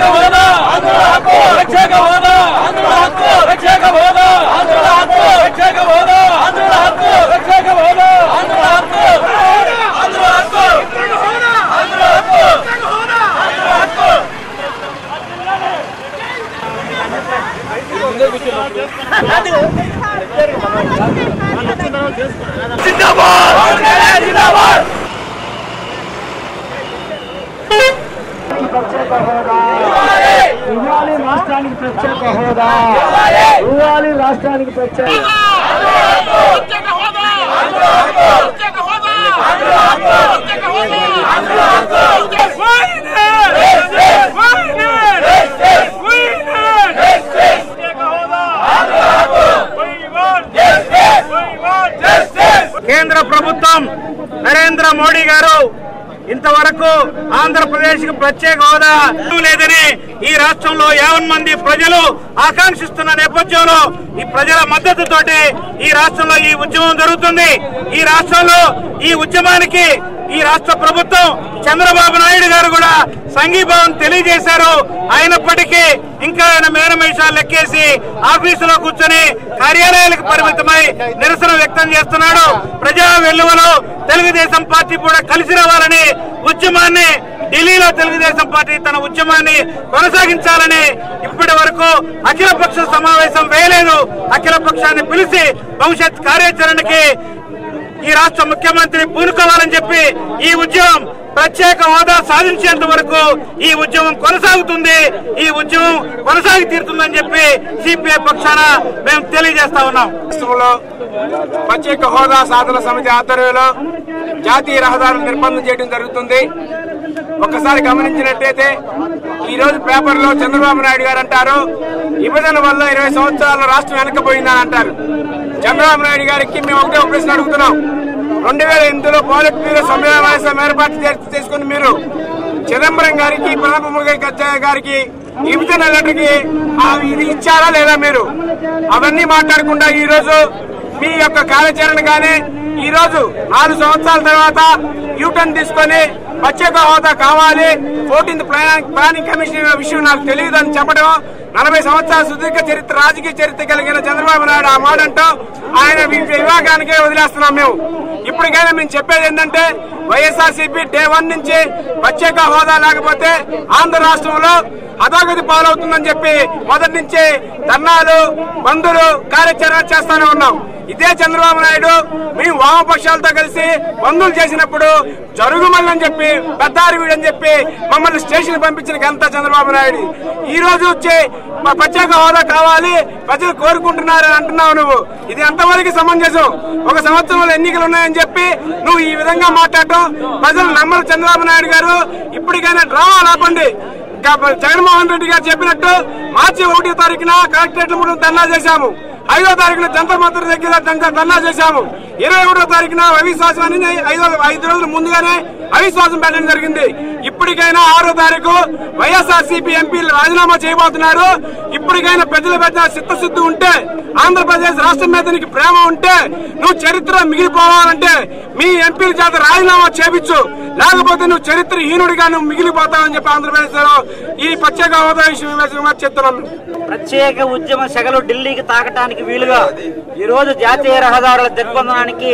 హోదా ప్రత్యేక హోదా ప్రత్యేక హోదా ప్రత్యేక హోదా ప్రత్యేక హోదా జిందాబాద్ జిందాబాద్ ప్రత్యేక హోదా ఇవ్వాలి రాష్ట్రానికి ప్రత్యేక హోదా ఇవ్వాలి రాష్ట్రానికి ప్రత్యేక కేంద్ర ప్రభుత్వం నరేంద్ర మోడీ గారు ఇంతవరకు ఆంధ్రప్రదేశ్ కు ప్రత్యేక హోదా లేదని ఈ రాష్ట్రంలో యావన్ మంది ప్రజలు ఆకాంక్షిస్తున్న నేపథ్యంలో ఈ ప్రజల మద్దతుతోటి ఈ రాష్ట్రంలో ఈ ఉద్యమం జరుగుతుంది ఈ రాష్ట్రంలో ఈ ఉద్యమానికి ఈ రాష్ట్ర ప్రభుత్వం చంద్రబాబు నాయుడు గారు కూడా సంఘీభావం తెలియజేశారు అయినప్పటికీ ఇంకా ఆయన మేనమేషాలు లెక్కేసి ఆఫీసులో కూర్చొని కార్యాలయాలకు పరిమితమై నిరసన వ్యక్తం చేస్తున్నాడు ప్రజా వెల్లువలో తెలుగుదేశం పార్టీ కూడా కలిసి రావాలని ఉద్యమాన్ని ఢిల్లీలో తెలుగుదేశం పార్టీ తన ఉద్యమాన్ని కొనసాగించాలని ఇప్పటి వరకు అఖిల పక్ష సమావేశం వేయలేదు అఖిల పక్షాన్ని పిలిచి భవిష్యత్ కార్యాచరణకి ఈ రాష్ట్ర ముఖ్యమంత్రి పూనుకోవాలని చెప్పి ఈ ఉద్యమం ప్రత్యేక హోదా సాధించేంత వరకు ఈ ఉద్యమం కొనసాగుతుంది ఈ ఉద్యమం కొనసాగి తీరుతుందని చెప్పి సిపిఐ పక్షాన మేము తెలియజేస్తా ఉన్నాం రాష్ట్రంలో ప్రత్యేక హోదా సాధన సమితి ఆధ్వర్యంలో జాతీయ రహదారులు నిర్బంధం చేయడం జరుగుతుంది ఒక్కసారి గమనించినట్టయితే ఈ రోజు పేపర్లో చంద్రబాబు నాయుడు గారు అంటారు విభజన వల్ల ఇరవై సంవత్సరాల రాష్ట్రం వెనకపోయిందని అంటారు చంద్రబాబు నాయుడు గారికి మేము ఒకటే ఒక ప్రశ్న అడుగుతున్నాం రెండు వేల ఎనిమిదిలో పాలిట్ బ్యూరో సమావేశం ఏర్పాటు చేసి- చేసుకుని మీరు చిదంబరం గారికి ప్రణబ్ ముఖర్జీ గారికి విభజన లెటర్కి ఆ ఇది ఇచ్చారా లేదా మీరు అవన్నీ మాట్లాడకుండా ఈ రోజు మీ యొక్క కార్యాచరణ కానీ ఈ రోజు నాలుగు సంవత్సరాల తర్వాత యూటర్న్ తీసుకొని ప్రత్యేక హోదా కావాలి ఫోర్టీన్త్ ప్లానింగ్ ప్లానింగ్ కమిషన్ విషయం నాకు తెలియదు అని చెప్పడం నలభై సంవత్సరాల సుదీర్ఘ చరిత్ర రాజకీయ చరిత్ర కలిగిన చంద్రబాబు నాయుడు ఆ మాట అంటూ ఆయన వి- విభాగానికే వదిలేస్తున్నాం మేము ఇప్పటికైనా మేము చెప్పేది ఏంటంటే వైఎస్ఆర్సీపీ డే వన్ నుంచి ప్రత్యేక హోదా లేకపోతే ఆంధ్ర రాష్ట్రంలో అధోగతి పాలవుతుందని చెప్పి మొదటి నుంచి ధర్నాలు బంధులు కార్యాచరణ చేస్తానే ఉన్నాం ఇదే చంద్రబాబు నాయుడు మేము వామపక్షాలతో కలిసి బంధువులు చేసినప్పుడు జరుగుమని చెప్పి పెద్దారివీడు అని చెప్పి మమ్మల్ని స్టేషన్ పంపించిన ఘనత చంద్రబాబు నాయుడు ఈ రోజు వచ్చి మా ప్రత్యేక హోదా కావాలి ప్రజలు కోరుకుంటున్నారని అంటున్నావు నువ్వు ఇది ఎంతవరకు సమంజసం ఒక సంవత్సరంలో ఎన్నికలు ఉన్నాయని చెప్పి నువ్వు ఈ విధంగా మాట్లాడటం ప్రజలు నమ్మరు చంద్రబాబు నాయుడు గారు ఇప్పటికైనా డ్రామా ఆపండి ఇంకా జగన్మోహన్ రెడ్డి గారు చెప్పినట్టు మార్చి ఒకటో తారీఖున కలెక్టరేట్ ముందు ధర్నా చేశాము ఐదో తారీఖున జంతర్ మంత్రి దగ్గర ధర్నా- ధర్నా చేశాము ఇరవై ఒకటో తారీఖున అవిశ్వాసం అని ఐదో ఐదు రోజుల ముందుగానే అవిశ్వాసం పెట్టడం జరిగింది ఇప్పటికైనా ఆరో తారీఖు వైఎస్ఆర్ సిపి ఎంపీలు రాజీనామా చేయబోతున్నారు ఇప్పటికైనా ప్రజల పెద్ద చిత్తశుద్ధి ఉంటే ఆంధ్రప్రదేశ్ రాష్ట్రం మీద నీకు ప్రేమ ఉంటే నువ్వు చరిత్ర మిగిలిపోవాలంటే మీ ఎంపీల చేత రాజీనామా చేపించు లేకపోతే నువ్వు చరిత్రహీనుడిగా నువ్వు మిగిలిపోతావని చెప్పి ఆంధ్రప్రదేశ్ లో ఈ ప్రత్యేక హోదా విషయం చెప్తున్నాను ప్రత్యేక ఉద్యమ సెగలు ఢిల్లీకి తాకటానికి వీలుగా ఈ రోజు జాతీయ రహదారుల దిగ్బంధనానికి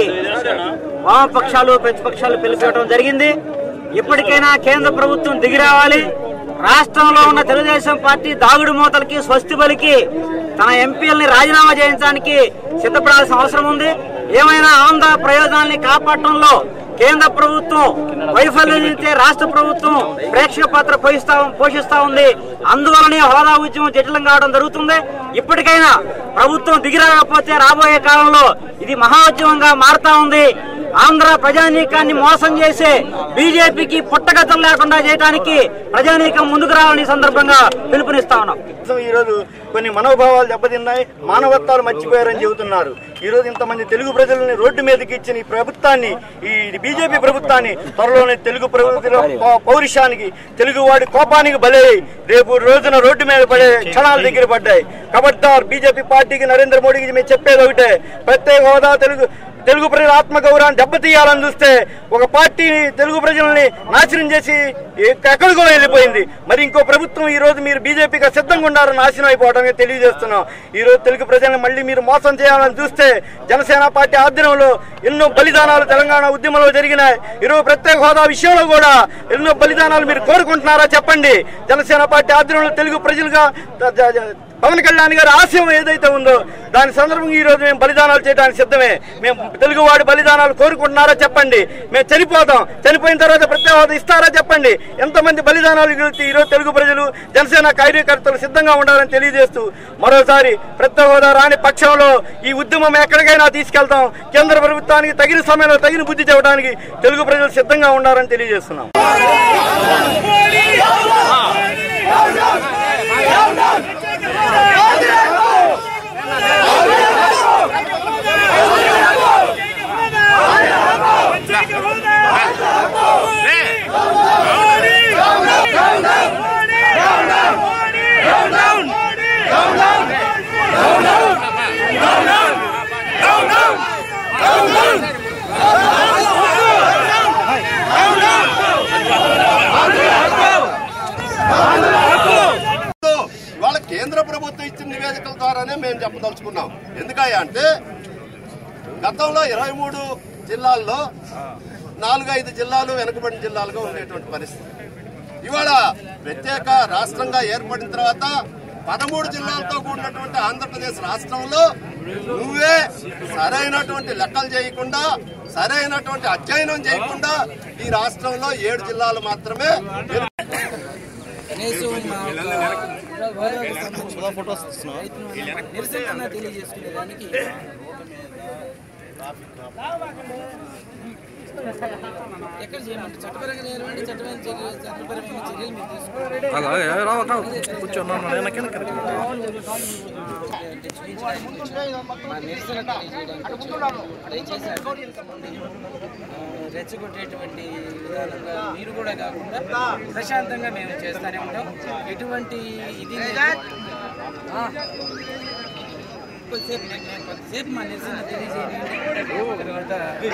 వామపక్షాలు ప్రతిపక్షాలు పిలిపివ్వడం జరిగింది ఇప్పటికైనా కేంద్ర ప్రభుత్వం దిగిరావాలి రాష్ట్రంలో ఉన్న తెలుగుదేశం పార్టీ దాగుడు మూతలకి స్వస్తి బలికి తన ఎంపీలని రాజీనామా చేయించడానికి సిద్ధపడాల్సిన అవసరం ఉంది ఏమైనా ఆంధ్ర ప్రయోజనాల్ని కాపాడటంలో కేంద్ర ప్రభుత్వం వైఫల్యం చెందితే రాష్ట్ర ప్రభుత్వం ప్రేక్షక పాత్ర పోషిస్తా పోషిస్తా ఉంది అందువలనే హోదా ఉద్యమం జటిలం కావడం జరుగుతుంది ఇప్పటికైనా ప్రభుత్వం దిగిరాకపోతే రాబోయే కాలంలో ఇది మహా ఉద్యమంగా మారుతా ఉంది ఆంధ్ర ప్రజానీకాన్ని మోసం చేసే బీజేపీకి పుట్టగతం లేకుండా చేయడానికి ప్రజానీకం ముందుకు రావాలని ఈ సందర్భంగా పిలుపునిస్తా ఉన్నాం ఈ రోజు కొన్ని మనోభావాలు దెబ్బతిన్నాయి మానవత్వాలు మర్చిపోయారని చెబుతున్నారు ఈ రోజు ఇంతమంది తెలుగు ప్రజలని రోడ్డు మీదకి ఇచ్చిన ఈ ప్రభుత్వాన్ని ఈ బీజేపీ ప్రభుత్వాన్ని త్వరలోనే తెలుగు ప్రభుత్వ పౌ- పౌరుషానికి తెలుగు వాడి కోపానికి బలయ్యి రేపు రోజున రోడ్డు మీద పడే క్షణాలు దగ్గర పడ్డాయి కబడ్దార్ బీజేపీ పార్టీకి నరేంద్ర మోడీకి మేము చెప్పేది ఒకటే ప్రత్యేక హోదా తెలుగు తెలుగు ప్రజల ఆత్మగౌరవాన్ని దెబ్బతీయాలని చూస్తే ఒక పార్టీని తెలుగు ప్రజల్ని నాశనం చేసి ఎక్కడికో వెళ్ళిపోయింది మరి ఇంకో ప్రభుత్వం ఈ రోజు మీరు బీజేపీగా సిద్ధంగా ఉన్నారని నాశనం అయిపోవడమే తెలియజేస్తున్నాం ఈ రోజు తెలుగు ప్రజల్ని మళ్ళీ మీరు మోసం చేయాలని చూస్తే జనసేన పార్టీ ఆధ్వర్యంలో ఎన్నో బలిదానాలు తెలంగాణ ఉద్యమంలో జరిగినాయి ఈరోజు ప్రత్యేక హోదా విషయంలో కూడా ఎన్నో బలిదానాలు మీరు కోరుకుంటున్నారా చెప్పండి జనసేన పార్టీ ఆధ్వర్యంలో తెలుగు ప్రజలుగా ద- ద- ద- పవన్ కళ్యాణ్ గారి ఆశయం ఏదైతే ఉందో దాని సందర్భంగా ఈ రోజు మేము బలిదానాలు చేయడానికి సిద్ధమే మేము తెలుగువాడి బలిదానాలు కోరుకుంటున్నారా చెప్పండి మేము చనిపోతాం చనిపోయిన తర్వాత ప్రత్యేక హోదా ఇస్తారా చెప్పండి ఎంతమంది బలిదానాలు గురించి ఈ రోజు తెలుగు ప్రజలు జనసేన కార్యకర్తలు సిద్ధంగా ఉండాలని తెలియజేస్తూ మరోసారి ప్రత్యేక హోదా రాని పక్షంలో ఈ ఉద్యమం ఎక్కడికైనా తీసుకెళ్తాం కేంద్ర ప్రభుత్వానికి తగిన సమయంలో తగిన బుద్ధి చెప్పడానికి తెలుగు ప్రజలు సిద్ధంగా ఉండాలని తెలియజేస్తున్నాం ఇవాళ కేంద్ర ప్రభుత్వం ఇచ్చిన నివేదికల ద్వారానే మేము చెప్పదలుచుకున్నాం ఎందుకయ్యా అంటే గతంలో ఇరవై మూడు జిల్లాల్లో నాలుగైదు జిల్లాలు వెనుకబడిన జిల్లాలుగా ఉండేటువంటి పరిస్థితి ఇవాళ ప్రత్యేక రాష్ట్రంగా ఏర్పడిన తర్వాత పదమూడు జిల్లాలతో కూడినటువంటి ఆంధ్రప్రదేశ్ రాష్ట్రంలో నువ్వే సరైనటువంటి లెక్కలు చేయకుండా సరైనటువంటి అధ్యయనం చేయకుండా ఈ రాష్ట్రంలో ఏడు జిల్లాలు మాత్రమే కనీసం మా యొక్క గోదావరికి సంబంధించిన రైతులను నిరసన తెలియజేసుకునే దానికి ఎక్కడ చేయమంటే చట్టపరంగా నేర్వండి చట్టమైన చర్యలు చట్టపరమైన చర్యలు మీరు తీసుకోండి అంటే చూపించడానికి వచ్చాం. మా నిరసన తెలియజేయడానికి వచ్చాం. దయచేసి అటువంటి, ఆ, రెచ్చగొట్టేటువంటి విధానంగా మీరు కూడా కాకుండా ప్రశాంతంగా మేము చేస్తూనే ఉంటాం ఎటువంటి ఇది లేదు. ఆ. కొద్దిసేపు నేను మేము కొద్దిసేపు మా నిరసన తెలియజేయండి తర్వాత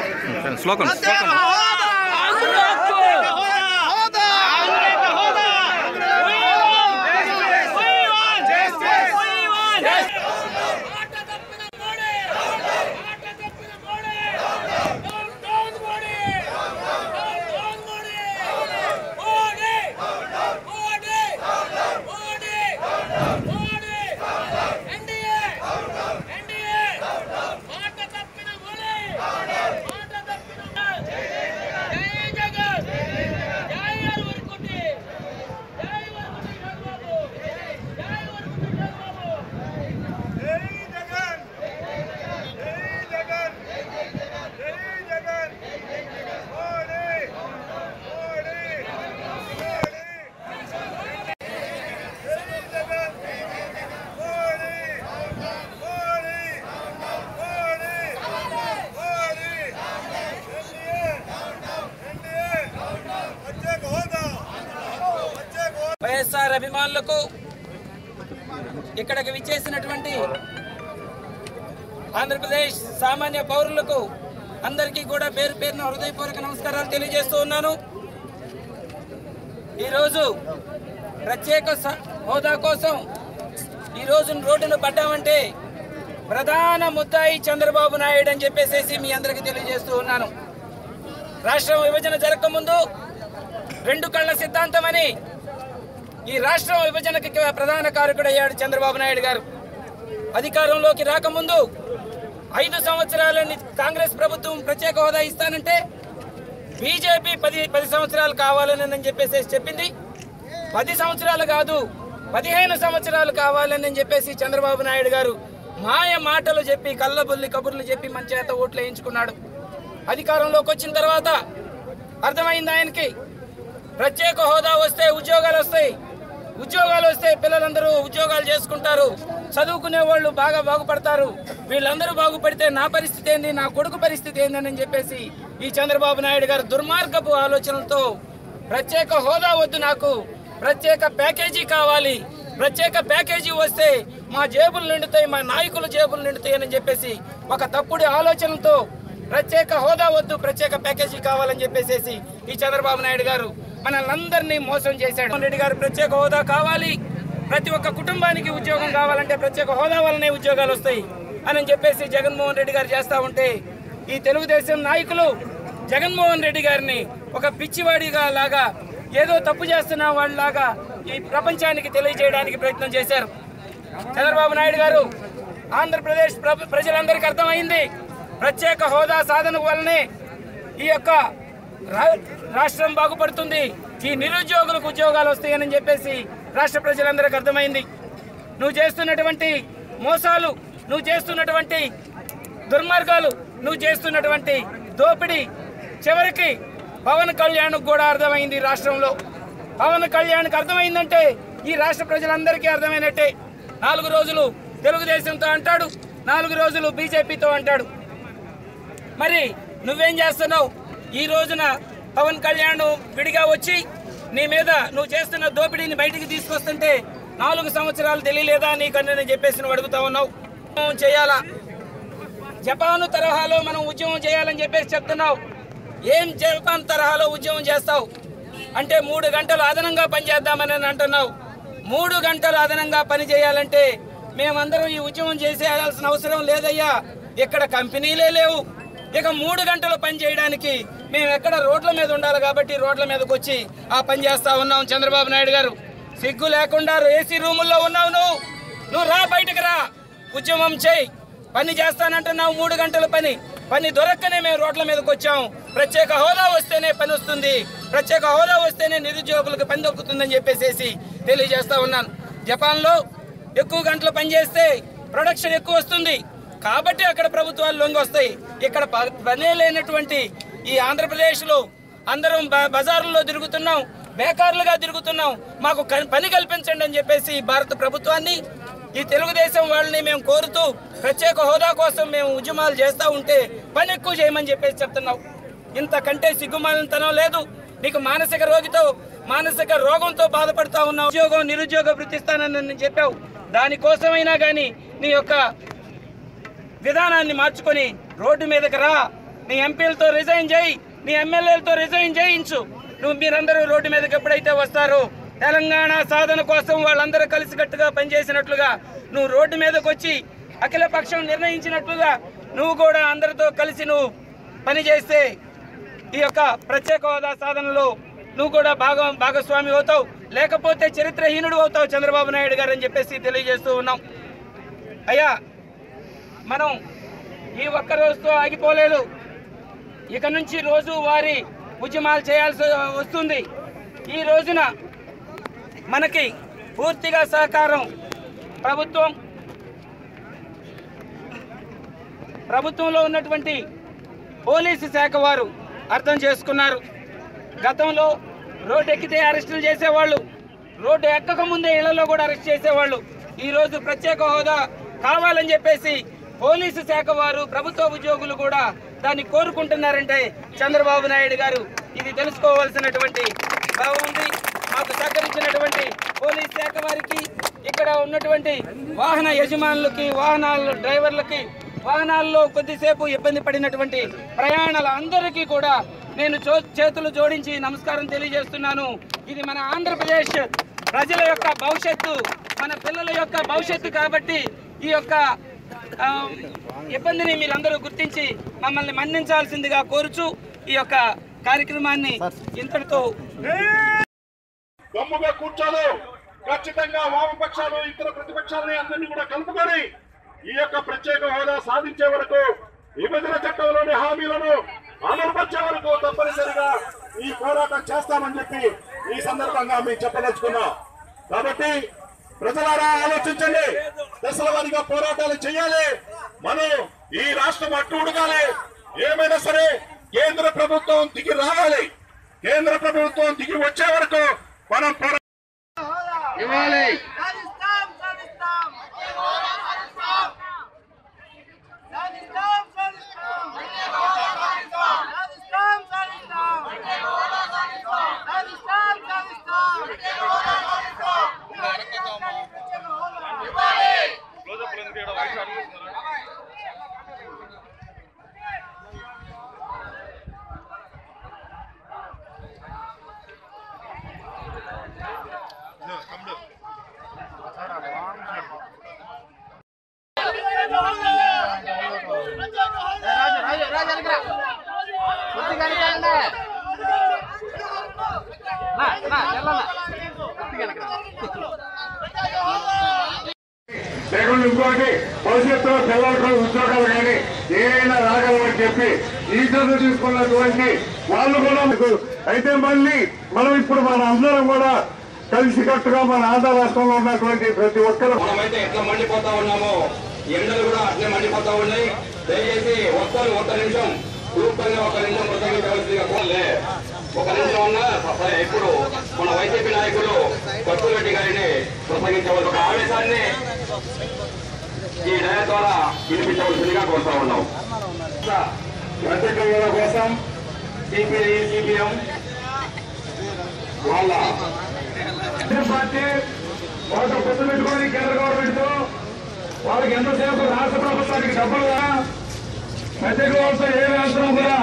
వైఎస్ఆర్ అభిమానులకు ఇక్కడికి విచ్చేసినటువంటి ఆంధ్రప్రదేశ్ సామాన్య పౌరులకు అందరికీ కూడా పేరు పేరున హృదయపూర్వక నమస్కారాలు తెలియజేస్తూ ఉన్నాను ఈరోజు ప్రత్యేక స- హోదా కోసం ఈ రోజు రోడ్డును పడ్డామంటే ప్రధాన ముద్దాయి చంద్రబాబు నాయుడు అని చెప్పేసి మీ అందరికీ తెలియజేస్తూ ఉన్నాను రాష్ట్రం విభజన జరగకముందు రెండు కళ్ళ సిద్ధాంతం అని ఈ రాష్ట్రం విభజనకి ప్రధాన కారకుడయ్యాడు చంద్రబాబు నాయుడు గారు అధికారంలోకి రాకముందు ఐదు సంవత్సరాలని కాంగ్రెస్ ప్రభుత్వం ప్రత్యేక హోదా ఇస్తానంటే బీజేపీ పది పది సంవత్సరాలు కావాలని అని చెప్పేసి చెప్పింది పది సంవత్సరాలు కాదు పదిహేను సంవత్సరాలు కావాలని అని చెప్పేసి చంద్రబాబు నాయుడు గారు మాయ మాటలు చెప్పి కళ్ళబుల్లి కబుర్లు చెప్పి మన చేత ఓట్లు వేయించుకున్నాడు అధికారంలోకి వచ్చిన తర్వాత అర్థమైంది ఆయనకి ప్రత్యేక హోదా వస్తే ఉద్యోగాలు వస్తాయి ఉద్యోగాలు వస్తే పిల్లలందరూ ఉద్యోగాలు చేసుకుంటారు చదువుకునే వాళ్ళు బాగా బాగుపడతారు వీళ్ళందరూ బాగుపడితే నా పరిస్థితి ఏంది నా కొడుకు పరిస్థితి ఏందని చెప్పేసి ఈ చంద్రబాబు నాయుడు గారు దుర్మార్గపు ఆలోచనలతో ప్రత్యేక హోదా వద్దు నాకు ప్రత్యేక ప్యాకేజీ కావాలి ప్రత్యేక ప్యాకేజీ వస్తే మా జేబులు నిండుతాయి మా నాయకుల జేబులు నిండుతాయి అని చెప్పేసి ఒక తప్పుడు ఆలోచనలతో ప్రత్యేక హోదా వద్దు ప్రత్యేక ప్యాకేజీ కావాలని చెప్పేసి ఈ చంద్రబాబు నాయుడు గారు మనల్ని మోసం చేశాడు జగన్మోహన్ రెడ్డి గారు ప్రత్యేక హోదా కావాలి ప్రతి ఒక్క కుటుంబానికి ఉద్యోగం కావాలంటే ప్రత్యేక హోదా వల్లనే ఉద్యోగాలు వస్తాయి అని చెప్పేసి జగన్మోహన్ రెడ్డి గారు చేస్తా ఉంటే ఈ తెలుగుదేశం నాయకులు జగన్మోహన్ రెడ్డి గారిని ఒక పిచ్చివాడిగా లాగా ఏదో తప్పు చేస్తున్న వాళ్ళలాగా ఈ ప్రపంచానికి తెలియజేయడానికి ప్రయత్నం చేశారు చంద్రబాబు నాయుడు గారు ఆంధ్రప్రదేశ్ ప్ర- ప్రజలందరికీ అర్థమైంది ప్రత్యేక హోదా సాధన వల్లనే ఈ యొక్క రా- రాష్ట్రం బాగుపడుతుంది ఈ నిరుద్యోగులకు ఉద్యోగాలు వస్తాయని చెప్పేసి రాష్ట్ర ప్రజలందరికీ అర్థమైంది నువ్వు చేస్తున్నటువంటి మోసాలు నువ్వు చేస్తున్నటువంటి దుర్మార్గాలు నువ్వు చేస్తున్నటువంటి దోపిడీ చివరికి పవన్ కళ్యాణ్ కూడా అర్థమైంది ఈ రాష్ట్రంలో పవన్ కళ్యాణ్కి అర్థమైందంటే ఈ రాష్ట్ర ప్రజలందరికీ అర్థమైనట్టే నాలుగు రోజులు తెలుగుదేశంతో అంటాడు నాలుగు రోజులు బీజేపీతో అంటాడు మరి నువ్వేం చేస్తున్నావు ఈ రోజున పవన్ కళ్యాణ్ విడిగా వచ్చి నీ మీద నువ్వు చేస్తున్న దోపిడీని బయటికి తీసుకొస్తుంటే నాలుగు సంవత్సరాలు తెలియలేదా నీకన్నా నేను చెప్పేసి నువ్వు అడుగుతా ఉన్నావు ఉద్యమం చేయాలా జపాన్ తరహాలో మనం ఉద్యమం చేయాలని చెప్పేసి చెప్తున్నావు ఏం జపాన్ తరహాలో ఉద్యమం చేస్తావు అంటే మూడు గంటలు అదనంగా పని చేద్దామని అని అంటున్నావు మూడు గంటలు అదనంగా పని చేయాలంటే మేమందరం ఈ ఉద్యమం చేసేయాల్సిన అవసరం లేదయ్యా ఇక్కడ కంపెనీలే లేవు ఇక మూడు గంటలు పని చేయడానికి మేము ఎక్కడ రోడ్ల మీద ఉండాలి కాబట్టి రోడ్ల మీదకి వచ్చి ఆ పని చేస్తా ఉన్నాం చంద్రబాబు నాయుడు గారు సిగ్గు లేకుండా ఏసీ రూముల్లో ఉన్నావు నువ్వు నువ్వు రా బయటకు రా ఉద్యమం చేయి పని చేస్తానంటున్నావు మూడు గంటల పని పని దొరక్కనే మేము రోడ్ల మీదకి వచ్చాం ప్రత్యేక హోదా వస్తేనే పని వస్తుంది ప్రత్యేక హోదా వస్తేనే నిరుద్యోగులకు పని దొక్కుతుందని చెప్పేసి తెలియజేస్తా ఉన్నాను జపాన్లో ఎక్కువ గంటలు పని చేస్తే ప్రొడక్షన్ ఎక్కువ వస్తుంది కాబట్టి అక్కడ ప్రభుత్వాలు లొంగి వస్తాయి ఇక్కడ ప- పనే లేనటువంటి ఈ ఆంధ్రప్రదేశ్లో అందరం బ- బజార్లలో తిరుగుతున్నాం బేకారులుగా తిరుగుతున్నాం మాకు క- పని కల్పించండి అని చెప్పేసి భారత ప్రభుత్వాన్ని ఈ తెలుగుదేశం వాళ్ళని మేము కోరుతూ ప్రత్యేక హోదా కోసం మేము ఉద్యమాలు చేస్తూ ఉంటే పని ఎక్కువ చేయమని చెప్పేసి చెప్తున్నాం ఇంతకంటే సిగ్గుమాలినతనం లేదు నీకు మానసిక రోగితో మానసిక రోగంతో బాధపడుతూ ఉన్నావు ఉద్యోగం నిరుద్యోగ వృత్తిస్తానని నేను చెప్పావు దానికోసమైనా కానీ నీ యొక్క విధానాన్ని మార్చుకొని రోడ్డు మీదకి రా నీ ఎంపీలతో రిజైన్ చేయి నీ ఎమ్మెల్యేలతో రిజైన్ చేయించు నువ్వు మీరందరూ రోడ్డు మీదకి ఎప్పుడైతే వస్తారో తెలంగాణ సాధన కోసం వాళ్ళందరూ కలిసికట్టుగా పనిచేసినట్లుగా నువ్వు రోడ్డు మీదకి వచ్చి అఖిల పక్షం నిర్ణయించినట్లుగా నువ్వు కూడా అందరితో కలిసి నువ్వు పని చేస్తే ఈ యొక్క ప్రత్యేక హోదా సాధనలో నువ్వు కూడా భాగం భాగస్వామి అవుతావు లేకపోతే చరిత్రహీనుడు అవుతావు చంద్రబాబు నాయుడు గారు అని చెప్పేసి తెలియజేస్తూ ఉన్నాం అయ్యా మనం ఈ ఒక్క రోజుతో ఆగిపోలేదు ఇక నుంచి రోజు వారి ఉద్యమాలు చేయాల్సి వస్తుంది ఈ రోజున మనకి పూర్తిగా సహకారం ప్రభుత్వం ప్రభుత్వంలో ఉన్నటువంటి పోలీసు శాఖ వారు అర్థం చేసుకున్నారు గతంలో రోడ్డు ఎక్కితే అరెస్టులు చేసేవాళ్ళు రోడ్డు ఎక్కక ముందే ఇళ్లలో కూడా అరెస్ట్ చేసేవాళ్ళు ఈ రోజు ప్రత్యేక హోదా కావాలని చెప్పేసి పోలీసు శాఖ వారు ప్రభుత్వ ఉద్యోగులు కూడా దాన్ని కోరుకుంటున్నారంటే చంద్రబాబు నాయుడు గారు ఇది తెలుసుకోవాల్సినటువంటి బాగుంది మాకు సహకరించినటువంటి పోలీస్ శాఖ వారికి ఇక్కడ ఉన్నటువంటి వాహన యజమానులకి వాహనాల డ్రైవర్లకి వాహనాల్లో కొద్దిసేపు ఇబ్బంది పడినటువంటి ప్రయాణాల అందరికీ కూడా నేను చో- చేతులు జోడించి నమస్కారం తెలియజేస్తున్నాను ఇది మన ఆంధ్రప్రదేశ్ ప్రజల యొక్క భవిష్యత్తు మన పిల్లల యొక్క భవిష్యత్తు కాబట్టి ఈ యొక్క ఆ, ఇబ్బందిని మీరందరూ గుర్తించి మమ్మల్ని మన్నించాల్సిందిగా కోరుచు ఈ యొక్క కార్యక్రమాన్ని ఇంతటితో దమ్ముగా కూర్చోదు ఖచ్చితంగా వామపక్షాలు ఇతర ప్రతిపక్షాలని అందరినీ కూడా కలుపుకొని ఈ యొక్క ప్రత్యేక హోదా సాధించే వరకు విభజన చట్టంలోని హామీలను అమలుపరిచే వరకు తప్పనిసరిగా ఈ పోరాటం చేస్తామని చెప్పి ఈ సందర్భంగా మేము చెప్పదలుచుకున్నాం కాబట్టి ప్రజలారా ఆలోచించండి దశల వారీగా పోరాటాలు చేయాలి మనం ఈ రాష్ట్రం అట్టు ఉడగాలి ఏమైనా సరే కేంద్ర ప్రభుత్వం దిగి రావాలి కేంద్ర ప్రభుత్వం దిగి వచ్చే వరకు మనం పోరా- ఇవ్వాలి లేకుండా ఇంకోటి భవిష్యత్తులో పిల్లలకు ఉద్యోగాలు కానీ ఏదైనా రాగలమని చెప్పి ఈ చదువు తీసుకున్నటువంటి వాళ్ళు కూడా మీకు అయితే మళ్ళీ మనం ఇప్పుడు మన అందరం కూడా కలిసికట్టుగా మన ఆంధ్ర రాష్ట్రంలో ఉన్నటువంటి ప్రతి ఒక్కరు మనమైతే ఎట్లా మండిపోతా ఉన్నామో ఎండలు కూడా అట్లే మండిపోతా ఉన్నాయి దయచేసి వస్తాను ఒక్క నిమిషం క్లూప్తంగా ఒక నిమిషం ప్రసంగించవలసిందిగా కోరలే ఒక నిమిషం అన్నా సరే ఇప్పుడు మన వైసీపీ నాయకులు కట్టురెడ్డి గారిని ప్రసంగించవలసి ఒక ఆవేశాన్ని ఈ డయ ద్వారా వినిపించవలసిందిగా కోరుతా ఉన్నాం ప్రత్యేక కోసం సిపిఐ సిపిఎం వాళ్ళ పార్టీ వాళ్ళతో పొత్తు పెట్టుకొని కేంద్ర గవర్నమెంట్ తో వాళ్ళకి ఎంతసేపు రాష్ట్ర ప్రభుత్వానికి డబ్బులు కూడా ప్రత్యేక వాళ్ళతో ఏ రాష్ట్రం కూడా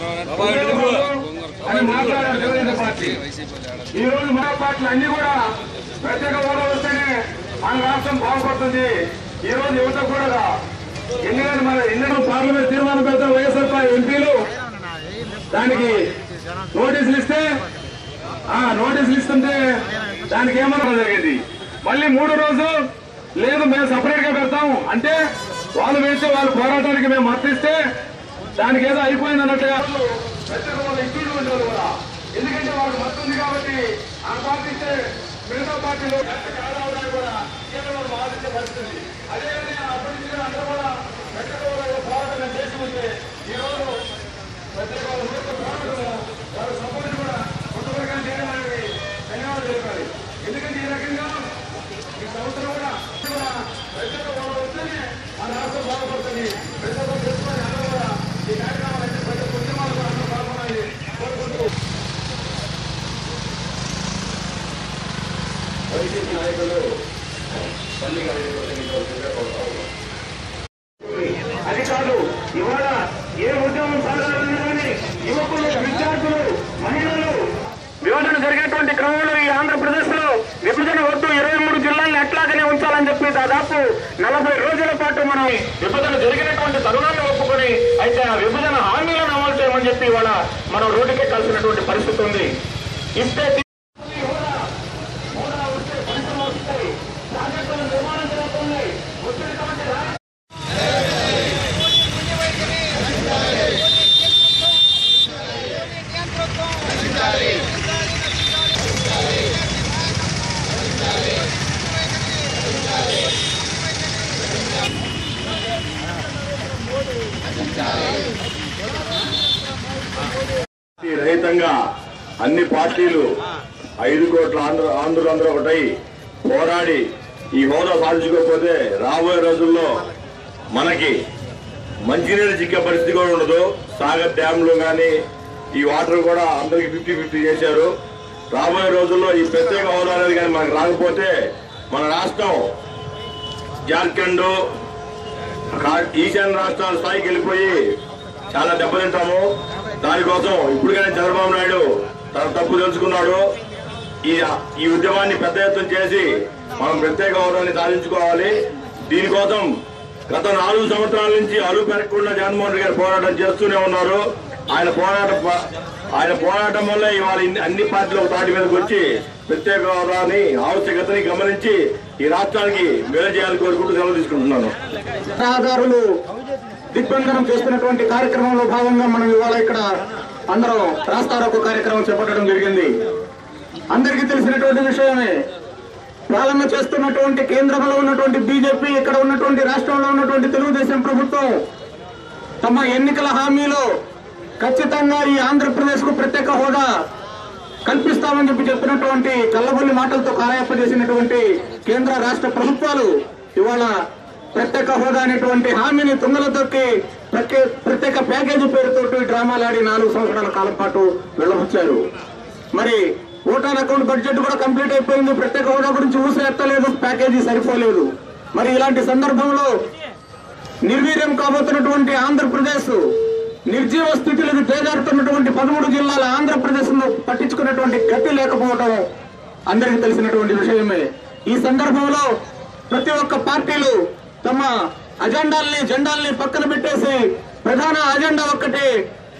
అని మాట్లాడారు తెలుగుదేశం పార్టీ ఈ రోజు మన పార్టీలు అన్ని కూడా ప్రత్యేక హోదా వస్తేనే మన రాష్ట్రం బాగుపడుతుంది ఈ రోజు యువత కూడా ఎందుకంటే మన ఎన్నడూ పార్లమెంట్ తీర్మానం పెడతారు వైఎస్ఆర్ పార్టీ ఎంపీలు దానికి నోటీసులు ఇస్తే ఆ నోటీసులు ఇస్తుంటే దానికి ఏమన్నా జరిగింది మళ్ళీ మూడో రోజు లేదు మేము సపరేట్ గా పెడతాము అంటే వాళ్ళు వేస్తే వాళ్ళు పోరాటానికి మేము మద్దతిస్తే దానికి ఏదో అయిపోయింది అన్నట్టుగా ప్రత్యేక వాళ్ళు ఇచ్చిండు ఉంటారు కూడా ఎందుకంటే వాళ్ళకి మద్దతు ఉంది కాబట్టి ఆ పార్టీ ఇస్తే మిగతా పార్టీలు ఎంత కాదు అవడానికి కూడా కేంద్ర వాళ్ళు ఆలోచించే పరిస్థితి అదేవిధంగా అప్పటి అందరూ కూడా ప్రత్యేక వాళ్ళు పోరాటం చేసి ఉంటే ఈ రోజు ప్రత్యేక వాళ్ళ ఊరికి పోరాటము వాళ్ళ సపోర్ట్ కూడా కొంతవరకు చేయడానికి ధన్యవాదాలు తెలిపాలి ఎందుకంటే ఈ రకంగా ఈ సంవత్సరం కూడా కూడా ప్రత్యేక వాళ్ళు వస్తేనే మన రాష్ట్రం బాగుపడుతుంది ప్రతి ఒక్కరు తెలుసుకొని అందరూ కూడా ఈ కార్యక్రమాలు ప్రతి ఒక్క ఉద్యమాలు కూడా అందరూ పాల్గొనాలి కోరుకుంటూ వైసీపీ నాయకులు పల్లి గారిని ప్రసంగించవలసిందిగా కోరుతా ఉన్నాం అది కాదు ఇవాళ ఏ ఉద్యమం సాగాలన్నా కానీ యువకులు విద్యార్థులు మహిళలు విభజన జరిగేటువంటి క్రమంలో ఈ ఆంధ్రప్రదేశ్ లో విభజన వద్దు ఇరవై మూడు జిల్లాలను ఎట్లాగనే ఉంచాలని చెప్పి దాదాపు నలభై రోజుల పాటు మనం విభజన జరిగినటువంటి తరుణాన్ని ఒప్పుకొని అయితే ఆ విభజన హామీలను అమలు చేయమని చెప్పి ఇవాళ మనం రోడ్డుకెక్కాల్సినటువంటి పరిస్థితి ఉంది ఇస్తే రహితంగా అన్ని పార్టీలు ఐదు కోట్ల ఆంధ్ర ఆంధ్రులందరూ ఒకటై పోరాడి ఈ హోదా సాధించుకోకపోతే రాబోయే రోజుల్లో మనకి మంచినీళ్ళు చిక్కే పరిస్థితి కూడా ఉండదు సాగర్ డ్యాంలు కానీ ఈ వాటర్ కూడా అందరికి ఫిఫ్టీ ఫిఫ్టీ చేశారు రాబోయే రోజుల్లో ఈ ప్రత్యేక హోదా అనేది కానీ మనకు రాకపోతే మన రాష్ట్రం జార్ఖండ్ కా- ఈశాన్య రాష్ట్రాల స్థాయికి వెళ్ళిపోయి చాలా దెబ్బతింటాము దానికోసం ఇప్పటికైనా చంద్రబాబు నాయుడు తన తప్పు తెలుసుకున్నాడు ఈ ఈ ఉద్యమాన్ని పెద్ద ఎత్తున చేసి మనం ప్రత్యేక హోదాన్ని సాధించుకోవాలి దీనికోసం గత నాలుగు సంవత్సరాల నుంచి అలుగు పెరగకుండా జగన్మోహన్ రెడ్డి గారు పోరాటం చేస్తూనే ఉన్నారు ఆయన పోరాటం ప- ఆయన పోరాటం వల్ల ఇవాళ ఇన్ని- అన్ని పార్టీలు ఒక తాటి మీదకి వచ్చి ప్రత్యేక హోదాని ఆవశ్యకతని గమనించి ఈ రాష్ట్రానికి మేలు చేయాలని కోరుకుంటూ సెలవు తీసుకుంటున్నాను రహదారులు దిగ్బంధనం చేస్తున్నటువంటి కార్యక్రమంలో భాగంగా మనం ఇవాళ ఇక్కడ అందరం రాస్తారోకో కార్యక్రమం చేపట్టడం జరిగింది అందరికీ తెలిసినటువంటి విషయమే పాలన చేస్తున్నటువంటి కేంద్రంలో ఉన్నటువంటి బీజేపీ ఇక్కడ ఉన్నటువంటి రాష్ట్రంలో ఉన్నటువంటి తెలుగుదేశం ప్రభుత్వం తమ ఎన్నికల హామీలో ఖచ్చితంగా ఈ ఆంధ్రప్రదేశ్ కు ప్రత్యేక హోదా కల్పిస్తామని చెప్పి చెప్పినటువంటి కల్లబొల్లి మాటలతో కాలయాప చేసినటువంటి కేంద్ర రాష్ట్ర ప్రభుత్వాలు ఇవాళ ప్రత్యేక హోదా అనేటువంటి హామీని తుంగల తొక్కి ప్రత్యే- ప్రత్యేక ప్యాకేజీ పేరుతో డ్రామాలాడి నాలుగు సంవత్సరాల కాలం పాటు వెళ్ళవచ్చారు మరి ఓటాన్ అకౌంట్ బడ్జెట్ కూడా కంప్లీట్ అయిపోయింది ప్రత్యేక హోదా గురించి ఊసే ఎత్తలేదు ప్యాకేజీ సరిపోలేదు మరి ఇలాంటి సందర్భంలో నిర్వీర్యం కాబోతున్నటువంటి ఆంధ్రప్రదేశ్ నిర్జీవ స్థితిలోకి చేజారుతున్నటువంటి పదమూడు జిల్లాల ఆంధ్రప్రదేశ్ ను పట్టించుకున్నటువంటి గతి లేకపోవడం అందరికీ తెలిసినటువంటి విషయమే ఈ సందర్భంలో ప్రతి ఒక్క పార్టీలు తమ అజెండాల్ని జెండాల్ని పక్కన పెట్టేసి ప్రధాన అజెండా ఒక్కటే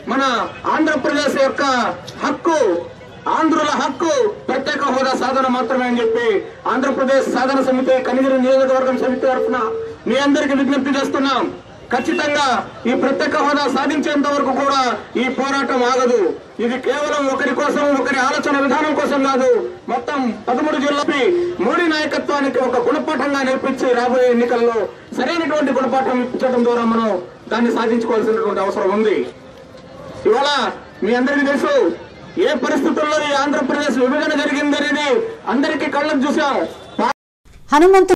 మన ఆంధ్రప్రదేశ్ యొక్క హక్కు ఆంధ్రుల హక్కు ప్రత్యేక హోదా సాధన మాత్రమే అని చెప్పి ఆంధ్రప్రదేశ్ సాధన సమితి కనిగిరి నియోజకవర్గం సమితి తరఫున మీ అందరికీ విజ్ఞప్తి చేస్తున్నాం ఖచ్చితంగా ఈ ప్రత్యేక హోదా సాధించేంత వరకు కూడా ఈ పోరాటం ఆగదు ఇది కేవలం ఒకరి కోసం ఒకరి ఆలోచన విధానం కోసం కాదు మొత్తం పదమూడు జిల్లాపై మోడీ నాయకత్వానికి ఒక గుణపాఠంగా నేర్పించి రాబోయే ఎన్నికల్లో సరైనటువంటి గుణపాఠం ఇప్పించడం ద్వారా మనం దాన్ని సాధించుకోవాల్సినటువంటి అవసరం ఉంది ఇవాళ మీ అందరికీ తెలుసు ఏ పరిస్థితుల్లో ఈ ఆంధ్రప్రదేశ్ విభజన జరిగిందనేది అందరికీ కళ్ళకు చూసాం హనుమంతు